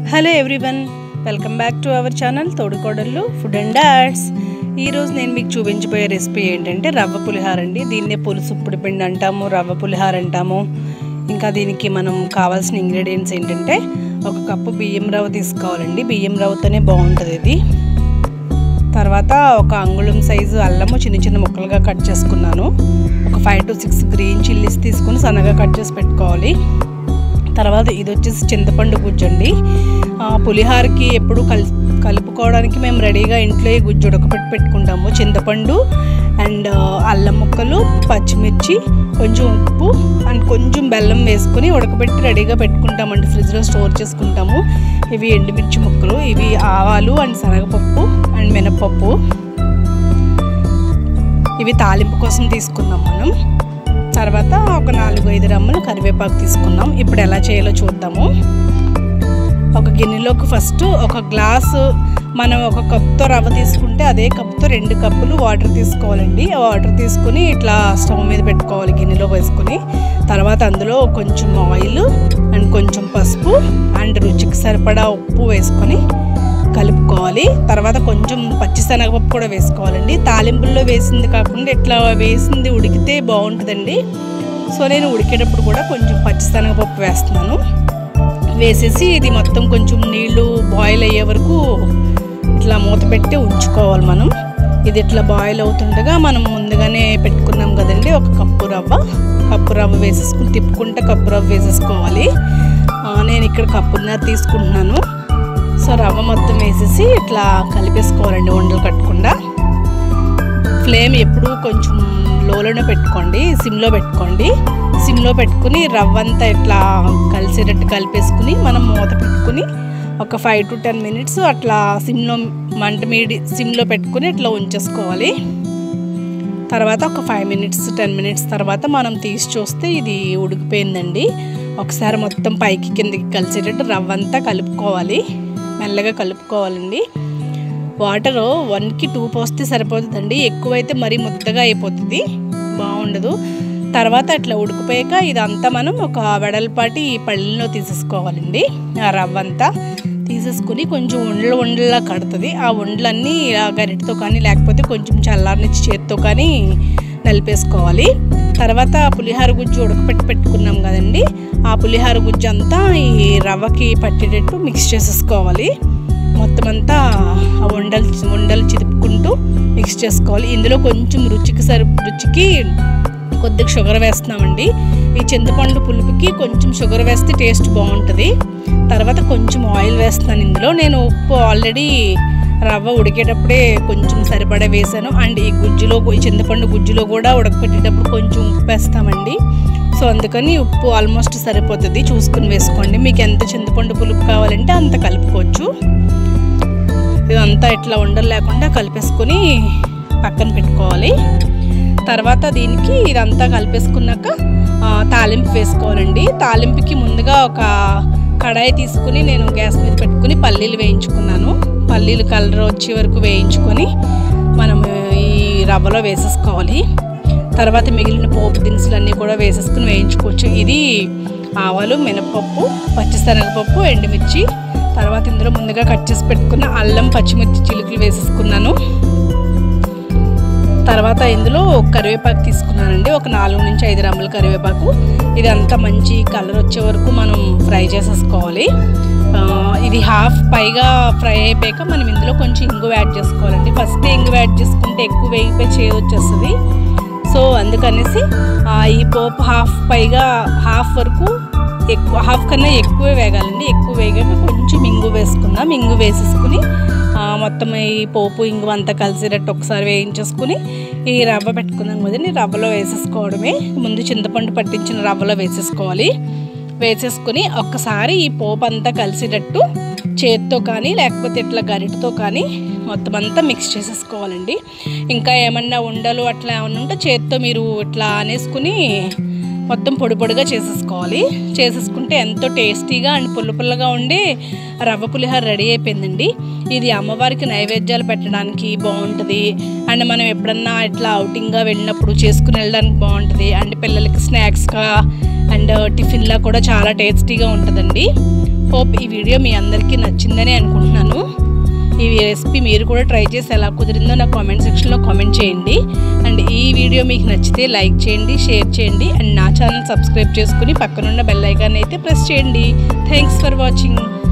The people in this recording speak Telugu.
hello everyone welcome back to our channel Thodukodallu food and dots ఈరోజు నేను మీకు చూపించబోయే రెసిపీ ఏంటంటే రవ్వ పులిహార అండి దీన్నే పులుసు ఉప్పుడు పిండి అంటాము రవ్వ పులిహార అంటాము ఇంకా దీనికి మనం కావాల్సిన ఇంగ్రీడియంట్స్ ఏంటంటే ఒక కప్పు బియ్యం రవ్వ తీసుకోవాలండి బియ్యం రవ్వతోనే బాగుంటుంది ఇది తర్వాత ఒక అంగుళం సైజు అల్లము చిన్న చిన్న ముక్కలుగా కట్ చేసుకున్నాను ఒక five to six green chillies తీసుకుని సన్నగా కట్ చేసి పెట్టుకోవాలి తర్వాత ఇది వచ్చేసి చింతపండు గుజ్జండి ఆ, పులిహారకి ఎప్పుడు కలి కలుపుకోవడానికి మేము రెడీగా ఇంట్లో ఈ గుజ్జు ఉడకపెట్టి పెట్టుకుంటాము చింతపండు అండ్ అల్లం ముక్కలు పచ్చిమిర్చి కొంచెం ఉప్పు అండ్ కొంచెం బెల్లం వేసుకుని ఉడకబెట్టి రెడీగా పెట్టుకుంటామండి ఫ్రిడ్జ్లో స్టోర్ చేసుకుంటాము ఇవి ఎండుమిర్చి ముక్కలు ఇవి ఆవాలు అండ్ శనగపప్పు అండ్ మినపప్పు ఇవి తాలింపు కోసం తీసుకున్నాం మనం తర్వాత ఒక నాలుగు ఐదు రమ్మలు కరివేపాకు తీసుకున్నాం ఇప్పుడు ఎలా చేయాలో చూద్దాము ఒక గిన్నెలోకి ఫస్ట్ ఒక గ్లాసు మనం ఒక కప్తో రవ్వ తీసుకుంటే అదే కప్తో రెండు కప్పులు వాటర్ తీసుకోవాలండి ఆ వాటర్ తీసుకుని ఇట్లా స్టవ్ మీద పెట్టుకోవాలి గిన్నెలో వేసుకుని తర్వాత అందులో కొంచెం ఆయిల్ అండ్ కొంచెం పసుపు అండ్ రుచికి సరిపడా ఉప్పు వేసుకొని కలుపుకోవాలి తర్వాత కొంచెం పచ్చిశనగపప్పు కూడా వేసుకోవాలండి తాలింపుల్లో వేసింది కాకుండా ఇట్లా వేసింది ఉడికితే బాగుంటుందండి సో నేను ఉడికేటప్పుడు కూడా కొంచెం పచ్చిశనగపప్పు వేస్తున్నాను వేసేసి ఇది మొత్తం కొంచెం నీళ్లు బాయిల్ అయ్యే వరకు ఇట్లా మూత పెట్టి ఉంచుకోవాలి మనం ఇది ఇట్లా బాయిల్ అవుతుండగా మనం ముందుగానే పెట్టుకున్నాం కదండి ఒక కప్పు రవ్వ కప్పు రవ్వ వేసేసుకుని తిప్పుకుంటే కప్పు రవ్వ వేసేసుకోవాలి ఆ, నేను ఇక్కడ కప్పున్నర తీసుకుంటున్నాను సో రవ్వ మొత్తం వేసేసి ఇట్లా కలిపేసుకోవాలండి ఉండలు కట్టకుండా ఫ్లేమ్ ఎప్పుడు కొంచెం లోలోనే పెట్టుకోండి సిమ్లో పెట్టుకోండి సిమ్లో పెట్టుకుని రవ్వ అంతా ఇట్లా కలిసేటట్టు కలిపేసుకుని మనం మూత పెట్టుకుని ఒక ఫైవ్ టు టెన్ మినిట్స్ అట్లా సిమ్లో మంట మీడి సిమ్లో పెట్టుకుని ఇట్లా ఉంచేసుకోవాలి తర్వాత ఒక ఫైవ్ మినిట్స్ టెన్ మినిట్స్ తర్వాత మనం తీసి చూస్తే ఇది ఉడికిపోయిందండి ఒకసారి మొత్తం పైకి కిందకి కలిసేటట్టు రవ్వ అంతా కలుపుకోవాలి మెల్లగా కలుపుకోవాలండి వాటర్ వన్కి టూ పోస్తే సరిపోతుందండి ఎక్కువైతే మరీ ముద్దగా అయిపోతుంది బాగుండదు తర్వాత అట్లా ఉడికిపోయాక ఇదంతా మనం ఒక వెడల్పాటి పళ్ళెంలో తీసేసుకోవాలండి ఆ రవ్వ అంతా తీసేసుకుని కొంచెం ఉండలు ఉండలా కడుతుంది ఆ ఉండలన్నీ ఇలా గరిటతో కానీ లేకపోతే కొంచెం చల్లారనిచ్చి చేతితో కానీ నలిపేసుకోవాలి తర్వాత పులిహార గుజ్జు ఉడకపెట్టి పెట్టుకున్నాం కదండి ఆ పులిహార గుజ్జు అంతా ఈ రవ్వకి పట్టేటట్టు మిక్స్ చేసేసుకోవాలి మొత్తం అంతా ఆ ఉండలు ఉండలు చిదుపుకుంటూ మిక్స్ చేసుకోవాలి ఇందులో కొంచెం రుచికి సరి రుచికి కొద్దిగా షుగర్ వేస్తున్నామండి ఈ చింతపండు పులుపుకి కొంచెం షుగర్ వేస్తే టేస్ట్ బాగుంటుంది తర్వాత కొంచెం ఆయిల్ వేస్తున్నాను ఇందులో నేను ఉప్పు ఆల్రెడీ రవ్వ ఉడికేటప్పుడే కొంచెం సరిపడా వేసాను అండ్ ఈ గుజ్జులో ఈ చింతపండు గుజ్జులో కూడా ఉడకపెట్టేటప్పుడు కొంచెం ఉప్పు వేస్తామండి సో అందుకని ఉప్పు ఆల్మోస్ట్ సరిపోతుంది చూసుకుని వేసుకోండి మీకు ఎంత చింతపండు పులుపు కావాలంటే అంత కలుపుకోవచ్చు ఇదంతా ఇట్లా ఉండలు లేకుండా కలిపేసుకొని పక్కన పెట్టుకోవాలి తర్వాత దీనికి ఇదంతా కలిపేసుకున్నాక ఆ, తాలింపు వేసుకోవాలండి తాలింపుకి ముందుగా ఒక కడాయి తీసుకుని నేను గ్యాస్ మీద పెట్టుకుని పల్లీలు వేయించుకున్నాను పల్లీలు కలర్ వచ్చే వరకు వేయించుకొని మనం ఈ రవ్వలో వేసేసుకోవాలి తర్వాత మిగిలిన పోపు దినుసులు అన్నీ కూడా వేసేసుకుని వేయించుకోవచ్చు ఇది ఆవాలు మినపప్పు పచ్చిశనగపప్పు ఎండుమిర్చి తర్వాత ఇందులో ముందుగా కట్ చేసి పెట్టుకున్న అల్లం పచ్చిమిర్చి చిలుకలు వేసేసుకున్నాను తర్వాత ఇందులో కరివేపాకు తీసుకున్నానండి ఒక నాలుగు నుంచి ఐదు రమ్మల కరివేపాకు ఇదంతా మంచి కలర్ వచ్చే వరకు మనం ఫ్రై చేసేసుకోవాలి ఆ, ఇది హాఫ్ పైగా ఫ్రై అయిపోయాక మనం ఇందులో కొంచెం ఇంగు యాడ్ చేసుకోవాలండి ఫస్ట్ ఇంగు యాడ్ చేసుకుంటే ఎక్కువ వేగిపోయి చేదు వచ్చేస్తుంది సో అందుకనేసి ఆ, ఈ పోపు హాఫ్ పైగా హాఫ్ వరకు ఎక్కువ హాఫ్ కన్నా ఎక్కువే వేగాలండి ఎక్కువ వేగాక కొంచెం ఇంగు వేసుకుందాం ఇంగు వేసేసుకుని ఆ, మొత్తం ఈ పోపు ఇంగు అంతా కలిసేటట్టు ఒకసారి వేయించేసుకుని ఈ రవ్వ పెట్టుకుందాం కదండి రవ్వలో వేసేసుకోవడమే ముందు చింతపండు పట్టించిన రవ్వలో వేసేసుకోవాలి వేసేసుకుని ఒక్కసారి ఈ పోపు అంతా కలిసేటట్టు చేత్తో కానీ లేకపోతే ఇట్లా గరిటతో కానీ మొత్తం అంతా మిక్స్ చేసేసుకోవాలండి ఇంకా ఏమన్నా ఉండలు అట్లా ఏమన్నా ఉంటే చేత్తో మీరు ఇట్లా అనేసుకుని మొత్తం పొడి పొడిగా చేసేసుకోవాలి చేసేసుకుంటే ఎంతో టేస్టీగా అండ్ పుల్ల పుల్లగా ఉండి రవ్వ పులిహోర రెడీ అయిపోయిందండి ఇది అమ్మవారికి నైవేద్యాలు పెట్టడానికి బాగుంటుంది అండ్ మనం ఎప్పుడన్నా ఇట్లా అవుటింగ్గా వెళ్ళినప్పుడు చేసుకుని వెళ్ళడానికి బాగుంటుంది అండ్ పిల్లలకి స్నాక్స్గా అండ్ టిఫిన్లా కూడా చాలా టేస్టీగా ఉంటుందండి హోప్ ఈ వీడియో మీ అందరికీ నచ్చిందని అనుకుంటున్నాను ఈ రెసిపీ మీరు కూడా ట్రై చేసి ఎలా కుదిరిందో నా కామెంట్ సెక్షన్లో కామెంట్ చేయండి అండ్ ఈ వీడియో మీకు నచ్చితే లైక్ చేయండి షేర్ చేయండి అండ్ నా ఛానల్ సబ్స్క్రైబ్ చేసుకుని పక్కనున్న బెల్ ఐకాన్ అయితే ప్రెస్ చేయండి థ్యాంక్స్ ఫర్ వాచింగ్